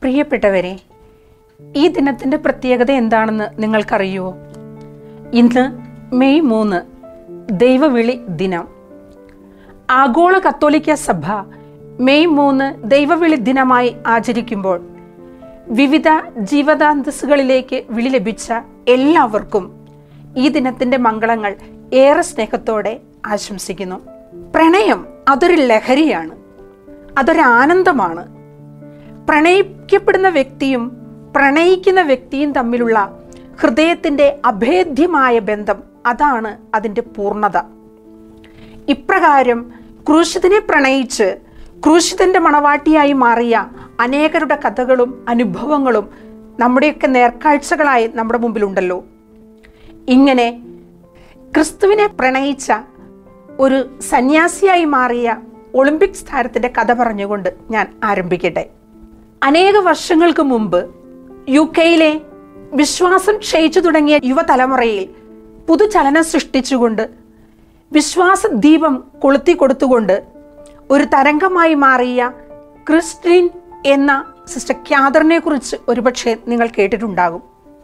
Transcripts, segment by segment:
പ്രിയപ്പെട്ടവരെ ഈ ദിനത്തിൻ്റെ പ്രത്യേകത എന്താണെന്ന് നിങ്ങൾക്കറിയുമോ ഇന്ന് മെയ് മൂന്ന് ദൈവവിളി ദിനം ആഗോള കത്തോലിക്ക സഭ മെയ് മൂന്ന് ദൈവവിളി ദിനമായി ആചരിക്കുമ്പോൾ വിവിധ ജീവതാന്തസ്സുകളിലേക്ക് വിളി ലഭിച്ച എല്ലാവർക്കും ഈ ദിനത്തിൻ്റെ മംഗളങ്ങൾ ഏറെ സ്നേഹത്തോടെ ആശംസിക്കുന്നു പ്രണയം അതൊരു ലഹരിയാണ് അതൊരു ആനന്ദമാണ് പ്രണയിക്കപ്പെടുന്ന വ്യക്തിയും പ്രണയിക്കുന്ന വ്യക്തിയും തമ്മിലുള്ള ഹൃദയത്തിൻ്റെ അഭേദ്യമായ ബന്ധം അതാണ് അതിൻ്റെ പൂർണ്ണത ഇപ്രകാരം ക്രൂശിതനെ പ്രണയിച്ച് ക്രൂശിതന്റെ മണവാട്ടിയായി മാറിയ അനേകരുടെ കഥകളും അനുഭവങ്ങളും നമ്മുടെയൊക്കെ നേർക്കാഴ്ചകളായി നമ്മുടെ മുമ്പിലുണ്ടല്ലോ ഇങ്ങനെ ക്രിസ്തുവിനെ പ്രണയിച്ച ഒരു സന്യാസിയായി മാറിയ ഒളിമ്പിക്സ് താരത്തിന്റെ കഥ പറഞ്ഞുകൊണ്ട് ഞാൻ ആരംഭിക്കട്ടെ അനേക വർഷങ്ങൾക്ക് മുമ്പ് യു കെയിലെ വിശ്വാസം ക്ഷയിച്ചു തുടങ്ങിയ യുവതലമുറയിൽ പുതുചലനം സൃഷ്ടിച്ചുകൊണ്ട് വിശ്വാസ ദീപം കൊളുത്തി കൊടുത്തുകൊണ്ട് ഒരു തരംഗമായി മാറിയ ക്രിസ്റ്റിൻ എന്ന സിസ്റ്റർ ക്യാദറിനെ കുറിച്ച് ഒരുപക്ഷെ നിങ്ങൾ കേട്ടിട്ടുണ്ടാകും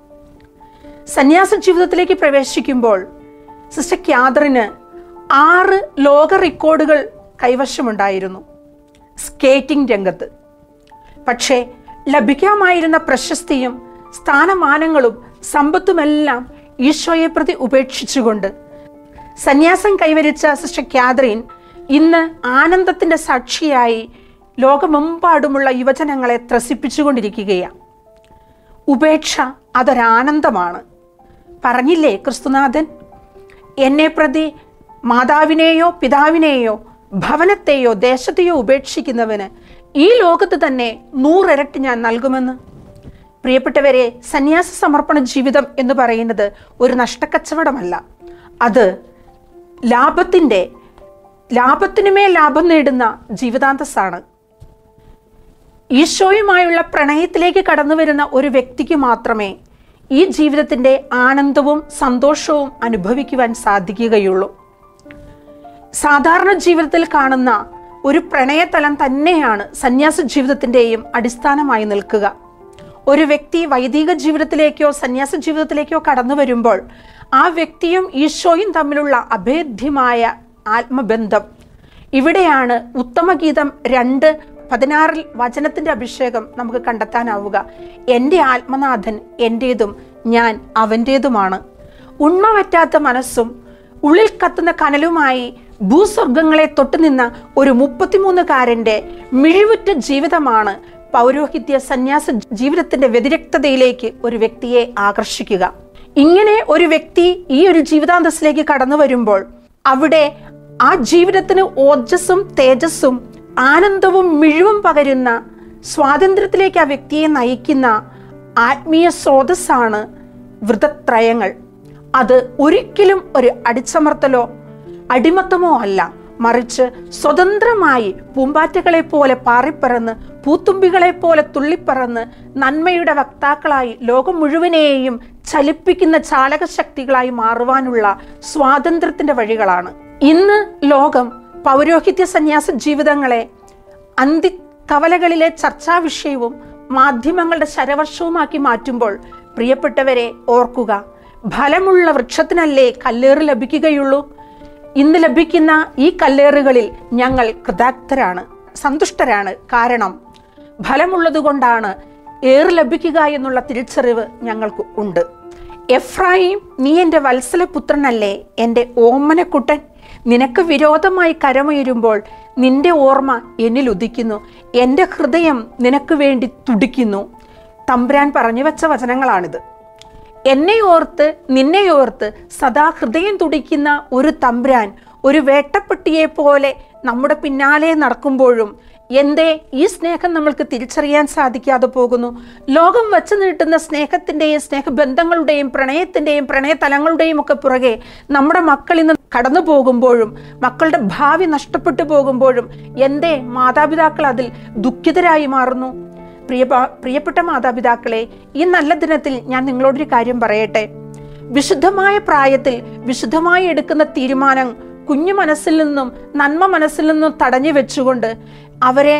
സന്യാസ ജീവിതത്തിലേക്ക് പ്രവേശിക്കുമ്പോൾ സിസ്റ്റർ ക്യാദറിന് ആറ് ലോക റെക്കോർഡുകൾ കൈവശമുണ്ടായിരുന്നു സ്കേറ്റിംഗ് രംഗത്ത് പക്ഷേ ലഭിക്കാമായിരുന്ന പ്രശസ്തിയും സ്ഥാനമാനങ്ങളും സമ്പത്തുമെല്ലാം ഈശോയെ പ്രതി ഉപേക്ഷിച്ചുകൊണ്ട് സന്യാസം കൈവരിച്ച സിസ്റ്റർ ക്യാദറിൻ ഇന്ന് ആനന്ദത്തിന്റെ സാക്ഷിയായി ലോകമെമ്പാടുമുള്ള യുവജനങ്ങളെ ത്രസിപ്പിച്ചുകൊണ്ടിരിക്കുകയാണ് ഉപേക്ഷ അതൊരാനന്ദമാണ് പറഞ്ഞില്ലേ ക്രിസ്തുനാഥൻ എന്നെ പ്രതി മാതാവിനെയോ പിതാവിനെയോ ഭവനത്തെയോ ദേശത്തെയോ ഉപേക്ഷിക്കുന്നവന് ഈ ലോകത്ത് തന്നെ നൂറിരട്ടി ഞാൻ നൽകുമെന്ന് പ്രിയപ്പെട്ടവരെ സന്യാസ സമർപ്പണ ജീവിതം എന്ന് പറയുന്നത് ഒരു നഷ്ടക്കച്ചവടമല്ല അത് ലാഭത്തിൻ്റെ ലാഭത്തിനുമേ ലാഭം നേടുന്ന ജീവിതാന്തസ്സാണ് ഈശോയുമായുള്ള പ്രണയത്തിലേക്ക് കടന്നു വരുന്ന ഒരു വ്യക്തിക്ക് മാത്രമേ ഈ ജീവിതത്തിൻ്റെ ആനന്ദവും സന്തോഷവും അനുഭവിക്കുവാൻ സാധിക്കുകയുള്ളൂ സാധാരണ ജീവിതത്തിൽ കാണുന്ന ഒരു പ്രണയതലം തന്നെയാണ് സന്യാസ ജീവിതത്തിൻ്റെയും അടിസ്ഥാനമായി നിൽക്കുക ഒരു വ്യക്തി വൈദിക ജീവിതത്തിലേക്കോ സന്യാസ ജീവിതത്തിലേക്കോ കടന്നു വരുമ്പോൾ ആ വ്യക്തിയും ഈശോയും തമ്മിലുള്ള അഭേദ്യമായ ആത്മബന്ധം ഇവിടെയാണ് ഉത്തമഗീതം രണ്ട് പതിനാറിൽ വചനത്തിന്റെ അഭിഷേകം നമുക്ക് കണ്ടെത്താനാവുക എൻ്റെ ആത്മനാഥൻ എൻ്റേതും ഞാൻ അവൻ്റേതുമാണ് ഉണ്മ പറ്റാത്ത മനസ്സും ഉള്ളിൽ കത്തുന്ന കനലുമായി ഭൂസ്വർഗങ്ങളെ തൊട്ടുനിന്ന ഒരു മുപ്പത്തിമൂന്നുകാരൻ്റെ മിഴിവുറ്റ ജീവിതമാണ് പൗരോഹിത്യ സന്യാസ ജീവിതത്തിന്റെ വ്യതിരക്തതയിലേക്ക് ഒരു വ്യക്തിയെ ആകർഷിക്കുക ഇങ്ങനെ ഒരു വ്യക്തി ഈ ഒരു ജീവിതാന്തസ്സിലേക്ക് കടന്നു വരുമ്പോൾ അവിടെ ആ ജീവിതത്തിന് ഓർജസ്സും തേജസ്സും ആനന്ദവും മിഴിവും പകരുന്ന സ്വാതന്ത്ര്യത്തിലേക്ക് ആ വ്യക്തിയെ നയിക്കുന്ന ആത്മീയ സ്രോതസ്സാണ് വ്രതത്രയങ്ങൾ അത് ഒരിക്കലും ഒരു അടിച്ചമർത്തലോ അടിമത്തമോ അല്ല മറിച്ച് സ്വതന്ത്രമായി പൂമ്പാറ്റകളെ പോലെ പാറിപ്പറന്ന് പൂത്തുമ്പികളെ പോലെ തുള്ളിപ്പറന്ന് നന്മയുടെ വക്താക്കളായി ലോകം മുഴുവനെയും ചലിപ്പിക്കുന്ന ചാലകശക്തികളായി മാറുവാനുള്ള സ്വാതന്ത്ര്യത്തിന്റെ വഴികളാണ് ഇന്ന് ലോകം പൗരോഹിത്യ സന്യാസ ജീവിതങ്ങളെ അന്തി കവലകളിലെ ചർച്ചാ വിഷയവും മാധ്യമങ്ങളുടെ ശരവർഷവുമാക്കി മാറ്റുമ്പോൾ പ്രിയപ്പെട്ടവരെ ഓർക്കുക ഫലമുള്ള വൃക്ഷത്തിനല്ലേ കല്ലേറ് ലഭിക്കുകയുള്ളൂ ഇന്ന് ലഭിക്കുന്ന ഈ കല്ലേറുകളിൽ ഞങ്ങൾ കൃതാർത്ഥരാണ് സന്തുഷ്ടരാണ് കാരണം ഫലമുള്ളതുകൊണ്ടാണ് ഏറ് ലഭിക്കുക എന്നുള്ള തിരിച്ചറിവ് ഞങ്ങൾക്ക് ഉണ്ട് എഫ്രായിം നീ എൻ്റെ വത്സലപുത്രനല്ലേ എൻ്റെ ഓമനക്കുട്ടൻ നിനക്ക് വിരോധമായി കരമുയരുമ്പോൾ നിന്റെ ഓർമ്മ എന്നിൽ ഉദിക്കുന്നു എൻ്റെ ഹൃദയം നിനക്ക് വേണ്ടി തുടിക്കുന്നു തമ്പുരാൻ പറഞ്ഞു വെച്ച വചനങ്ങളാണിത് എന്നെ ഓർത്ത് നിന്നെ ഓർത്ത് സദാ ഹൃദയം തുടിക്കുന്ന ഒരു തമ്പുരാൻ ഒരു വേട്ടപ്പെട്ടിയെ പോലെ നമ്മുടെ പിന്നാലെ നടക്കുമ്പോഴും എന്തേ ഈ സ്നേഹം നമ്മൾക്ക് തിരിച്ചറിയാൻ സാധിക്കാതെ പോകുന്നു ലോകം വച്ചു നീട്ടുന്ന സ്നേഹത്തിൻ്റെയും സ്നേഹബന്ധങ്ങളുടെയും പ്രണയത്തിൻ്റെയും പ്രണയതലങ്ങളുടെയും ഒക്കെ പുറകെ നമ്മുടെ മക്കൾ ഇന്ന് കടന്നു പോകുമ്പോഴും മക്കളുടെ ഭാവി നഷ്ടപ്പെട്ടു പോകുമ്പോഴും എന്തേ മാതാപിതാക്കൾ അതിൽ ദുഃഖിതരായി മാറുന്നു പ്രിയ പ്രിയപ്പെട്ട മാതാപിതാക്കളെ ഈ നല്ല ദിനത്തിൽ ഞാൻ നിങ്ങളോടൊരു കാര്യം പറയട്ടെ വിശുദ്ധമായ പ്രായത്തിൽ വിശുദ്ധമായി എടുക്കുന്ന തീരുമാനം കുഞ്ഞു മനസ്സിൽ നിന്നും നന്മ മനസ്സിൽ നിന്നും തടഞ്ഞു വെച്ചുകൊണ്ട് അവരെ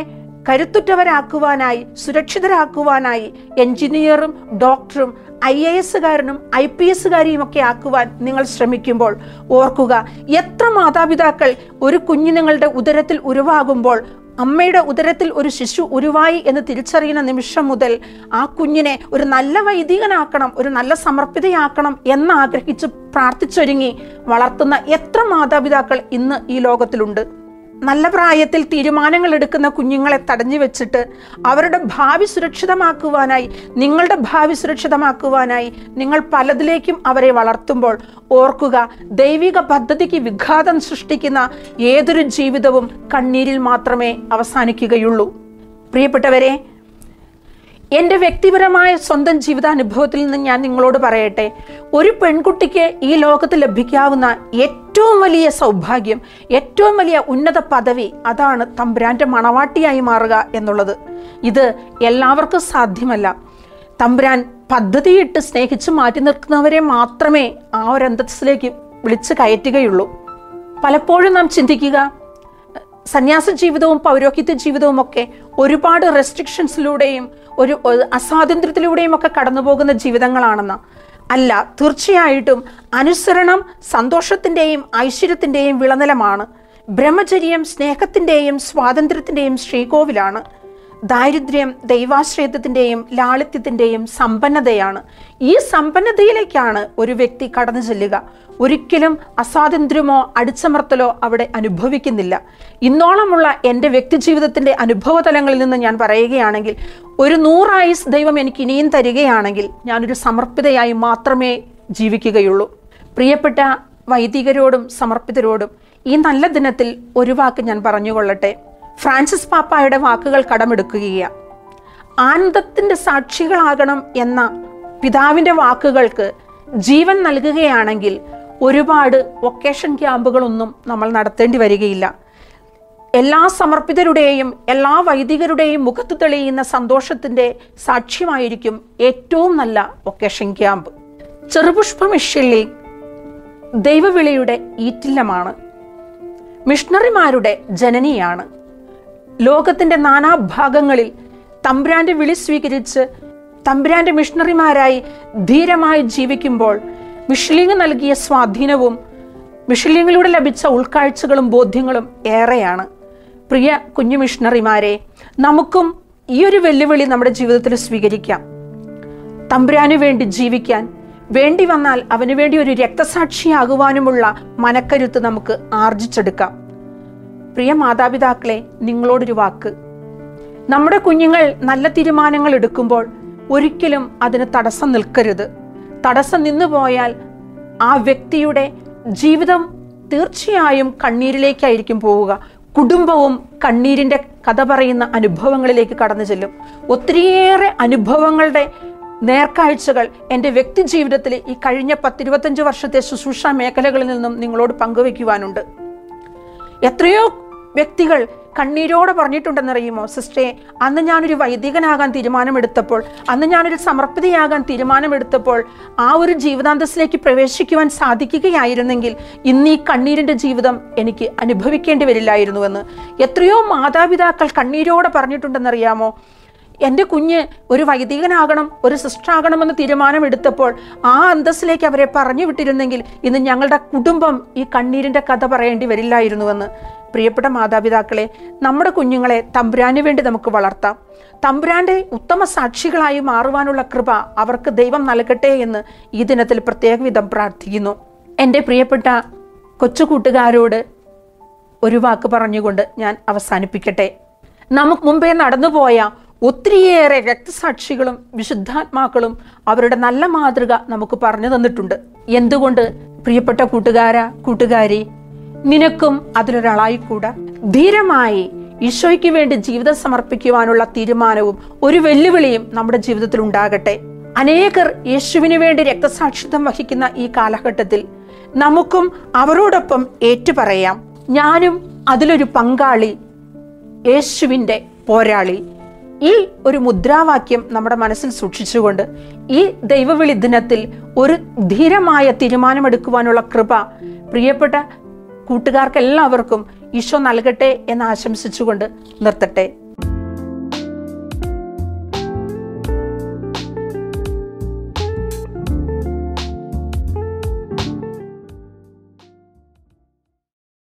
കരുത്തുറ്റവരാക്കുവാനായി സുരക്ഷിതരാക്കുവാനായി എഞ്ചിനീയറും ഡോക്ടറും ഐ എ എസുകാരനും ഐ പി എസുകാരിയും ഒക്കെ ആക്കുവാൻ നിങ്ങൾ ശ്രമിക്കുമ്പോൾ ഓർക്കുക എത്ര മാതാപിതാക്കൾ ഒരു കുഞ്ഞു നിങ്ങളുടെ ഉദരത്തിൽ ഉരുവാകുമ്പോൾ അമ്മയുടെ ഉദരത്തിൽ ഒരു ശിശു ഉരുവായി എന്ന് തിരിച്ചറിയുന്ന നിമിഷം മുതൽ ആ കുഞ്ഞിനെ ഒരു നല്ല വൈദികനാക്കണം ഒരു നല്ല സമർപ്പിതയാക്കണം എന്ന് ആഗ്രഹിച്ച് പ്രാർത്ഥിച്ചൊരുങ്ങി വളർത്തുന്ന എത്ര മാതാപിതാക്കൾ ഇന്ന് ഈ ലോകത്തിലുണ്ട് നല്ല പ്രായത്തിൽ തീരുമാനങ്ങൾ എടുക്കുന്ന കുഞ്ഞുങ്ങളെ തടഞ്ഞു വെച്ചിട്ട് അവരുടെ ഭാവി സുരക്ഷിതമാക്കുവാനായി നിങ്ങളുടെ ഭാവി സുരക്ഷിതമാക്കുവാനായി നിങ്ങൾ പലതിലേക്കും അവരെ വളർത്തുമ്പോൾ ഓർക്കുക ദൈവിക പദ്ധതിക്ക് വിഘാതം സൃഷ്ടിക്കുന്ന ഏതൊരു ജീവിതവും കണ്ണീരിൽ മാത്രമേ അവസാനിക്കുകയുള്ളൂ പ്രിയപ്പെട്ടവരെ എൻ്റെ വ്യക്തിപരമായ സ്വന്തം ജീവിതാനുഭവത്തിൽ നിന്ന് ഞാൻ നിങ്ങളോട് പറയട്ടെ ഒരു പെൺകുട്ടിക്ക് ഈ ലോകത്ത് ലഭിക്കാവുന്ന ഏറ്റവും വലിയ സൗഭാഗ്യം ഏറ്റവും വലിയ ഉന്നത പദവി അതാണ് തമ്പുരാന്റെ മണവാട്ടിയായി മാറുക എന്നുള്ളത് ഇത് എല്ലാവർക്കും സാധ്യമല്ല തമ്പുരാൻ പദ്ധതിയിട്ട് സ്നേഹിച്ച് മാറ്റി നിർത്തുന്നവരെ മാത്രമേ ആ ഒരു അന്തസ്സിലേക്ക് വിളിച്ചു കയറ്റുകയുള്ളൂ പലപ്പോഴും നാം ചിന്തിക്കുക സന്യാസ ജീവിതവും പൗരോഹിത്യ ജീവിതവും ഒക്കെ ഒരുപാട് റെസ്ട്രിക്ഷൻസിലൂടെയും ഒരു ഒരു അസ്വാതന്ത്ര്യത്തിലൂടെയും ഒക്കെ കടന്നു പോകുന്ന ജീവിതങ്ങളാണെന്ന് അല്ല തീർച്ചയായിട്ടും അനുസരണം സന്തോഷത്തിൻ്റെയും ഐശ്വര്യത്തിൻ്റെയും വിളനിലമാണ് ബ്രഹ്മചര്യം സ്നേഹത്തിൻ്റെയും സ്വാതന്ത്ര്യത്തിൻ്റെയും ശ്രീകോവിലാണ് ദാരിദ്ര്യം ദൈവാശ്രയത്വത്തിൻ്റെയും ലാളിത്യത്തിൻ്റെയും സമ്പന്നതയാണ് ഈ സമ്പന്നതയിലേക്കാണ് ഒരു വ്യക്തി കടന്നു ചെല്ലുക ഒരിക്കലും അസ്വാതന്ത്ര്യമോ അടിച്ചമർത്തലോ അവിടെ അനുഭവിക്കുന്നില്ല ഇന്നോളമുള്ള എൻ്റെ വ്യക്തി ജീവിതത്തിൻ്റെ അനുഭവതലങ്ങളിൽ നിന്ന് ഞാൻ പറയുകയാണെങ്കിൽ ഒരു നൂറായുസ് ദൈവം എനിക്ക് ഇനിയും തരികയാണെങ്കിൽ ഞാനൊരു സമർപ്പിതയായി മാത്രമേ ജീവിക്കുകയുള്ളൂ പ്രിയപ്പെട്ട വൈദികരോടും സമർപ്പിതരോടും ഈ നല്ല ദിനത്തിൽ ഒരു വാക്ക് ഞാൻ പറഞ്ഞുകൊള്ളട്ടെ ഫ്രാൻസിസ് പാപ്പായുടെ വാക്കുകൾ കടമെടുക്കുകയാണ് ആനന്ദത്തിന്റെ സാക്ഷികളാകണം എന്ന പിതാവിന്റെ വാക്കുകൾക്ക് ജീവൻ നൽകുകയാണെങ്കിൽ ഒരുപാട് വൊക്കേഷൻ ക്യാമ്പുകളൊന്നും നമ്മൾ നടത്തേണ്ടി വരികയില്ല എല്ലാ സമർപ്പിതരുടെയും എല്ലാ വൈദികരുടെയും മുഖത്ത് തെളിയുന്ന സന്തോഷത്തിന്റെ സാക്ഷ്യമായിരിക്കും ഏറ്റവും നല്ല വൊക്കേഷൻ ക്യാമ്പ് ചെറുപുഷ്പമിഷ്യള്ളി ദൈവവിളിയുടെ ഈറ്റില്ലമാണ് മിഷണറിമാരുടെ ജനനിയാണ് ലോകത്തിന്റെ നാനാഭാഗങ്ങളിൽ തമ്പുരാന്റെ വിളി സ്വീകരിച്ച് തമ്പുരാന്റെ മിഷണറിമാരായി ധീരമായി ജീവിക്കുമ്പോൾ മിഷ്ലിംഗ് നൽകിയ സ്വാധീനവും മിഷ്ലിങ്ങിലൂടെ ലഭിച്ച ഉൾക്കാഴ്ചകളും ബോധ്യങ്ങളും ഏറെയാണ് പ്രിയ കുഞ്ഞു മിഷണറിമാരെ നമുക്കും ഈ ഒരു വെല്ലുവിളി നമ്മുടെ ജീവിതത്തിൽ സ്വീകരിക്കാം തമ്പുരാനു വേണ്ടി ജീവിക്കാൻ വേണ്ടി വന്നാൽ അവന് വേണ്ടി ഒരു രക്തസാക്ഷിയാകുവാനുമുള്ള മനക്കരുത്ത് നമുക്ക് ആർജിച്ചെടുക്കാം പ്രിയ മാതാപിതാക്കളെ നിങ്ങളോടൊരു വാക്ക് നമ്മുടെ കുഞ്ഞുങ്ങൾ നല്ല തീരുമാനങ്ങൾ എടുക്കുമ്പോൾ ഒരിക്കലും അതിന് തടസ്സം നിൽക്കരുത് തടസ്സം നിന്നു പോയാൽ ആ വ്യക്തിയുടെ ജീവിതം തീർച്ചയായും കണ്ണീരിലേക്കായിരിക്കും പോവുക കുടുംബവും കണ്ണീരിന്റെ കഥ പറയുന്ന അനുഭവങ്ങളിലേക്ക് കടന്നു ചെല്ലും ഒത്തിരിയേറെ അനുഭവങ്ങളുടെ നേർക്കാഴ്ചകൾ എൻ്റെ വ്യക്തി ജീവിതത്തിൽ ഈ കഴിഞ്ഞ പത്തിരുപത്തഞ്ച് വർഷത്തെ ശുശ്രൂഷ മേഖലകളിൽ നിന്നും നിങ്ങളോട് പങ്കുവയ്ക്കുവാനുണ്ട് എത്രയോ വ്യക്തികൾ കണ്ണീരോടെ പറഞ്ഞിട്ടുണ്ടെന്നറിയുമോ സിസ്റ്ററെ അന്ന് ഞാനൊരു വൈദികനാകാൻ തീരുമാനമെടുത്തപ്പോൾ അന്ന് ഞാനൊരു സമർപ്പിതയാകാൻ തീരുമാനമെടുത്തപ്പോൾ ആ ഒരു ജീവിതാന്തസ്സിലേക്ക് പ്രവേശിക്കുവാൻ സാധിക്കുകയായിരുന്നെങ്കിൽ ഇന്ന് ഈ കണ്ണീരിൻ്റെ ജീവിതം എനിക്ക് അനുഭവിക്കേണ്ടി വരില്ലായിരുന്നുവെന്ന് എത്രയോ മാതാപിതാക്കൾ കണ്ണീരോടെ പറഞ്ഞിട്ടുണ്ടെന്നറിയാമോ എൻ്റെ കുഞ്ഞ് ഒരു വൈദികനാകണം ഒരു സിസ്റ്ററാകണമെന്ന് തീരുമാനമെടുത്തപ്പോൾ ആ അന്തസ്സിലേക്ക് അവരെ പറഞ്ഞു വിട്ടിരുന്നെങ്കിൽ ഇന്ന് ഞങ്ങളുടെ കുടുംബം ഈ കണ്ണീരിൻ്റെ കഥ പറയേണ്ടി വരില്ലായിരുന്നുവെന്ന് പ്രിയപ്പെട്ട മാതാപിതാക്കളെ നമ്മുടെ കുഞ്ഞുങ്ങളെ തമ്പുരാന് വേണ്ടി നമുക്ക് വളർത്താം തമ്പുരാന്റെ ഉത്തമ സാക്ഷികളായി മാറുവാനുള്ള കൃപ അവർക്ക് ദൈവം നൽകട്ടെ എന്ന് ഈ ദിനത്തിൽ പ്രത്യേക വിധം പ്രാർത്ഥിക്കുന്നു എൻ്റെ പ്രിയപ്പെട്ട കൊച്ചു കൂട്ടുകാരോട് ഒരു വാക്ക് പറഞ്ഞുകൊണ്ട് ഞാൻ അവസാനിപ്പിക്കട്ടെ നമുക്ക് മുമ്പേ നടന്നുപോയ ഒത്തിരിയേറെ രക്തസാക്ഷികളും വിശുദ്ധാത്മാക്കളും അവരുടെ നല്ല മാതൃക നമുക്ക് പറഞ്ഞു തന്നിട്ടുണ്ട് എന്തുകൊണ്ട് പ്രിയപ്പെട്ട കൂട്ടുകാര കൂട്ടുകാരി നിനക്കും അതിലൊരാളായിക്കൂടാ ധീരമായി ഈശോയ്ക്ക് വേണ്ടി ജീവിതം സമർപ്പിക്കുവാനുള്ള തീരുമാനവും ഒരു വെല്ലുവിളിയും നമ്മുടെ ജീവിതത്തിൽ ഉണ്ടാകട്ടെ അനേകർ യേശുവിന് വേണ്ടി രക്തസാക്ഷിത്വം വഹിക്കുന്ന ഈ കാലഘട്ടത്തിൽ നമുക്കും അവരോടൊപ്പം ഏറ്റുപറയാം ഞാനും അതിലൊരു പങ്കാളി യേശുവിൻ്റെ പോരാളി ഈ ഒരു മുദ്രാവാക്യം നമ്മുടെ മനസ്സിൽ സൂക്ഷിച്ചുകൊണ്ട് ഈ ദൈവവിളി ദിനത്തിൽ ഒരു ധീരമായ തീരുമാനമെടുക്കുവാനുള്ള കൃപ പ്രിയപ്പെട്ട കൂട്ടുകാർക്കെല്ലാവർക്കും ഈശോ നൽകട്ടെ എന്ന് ആശംസിച്ചുകൊണ്ട് നിർത്തട്ടെ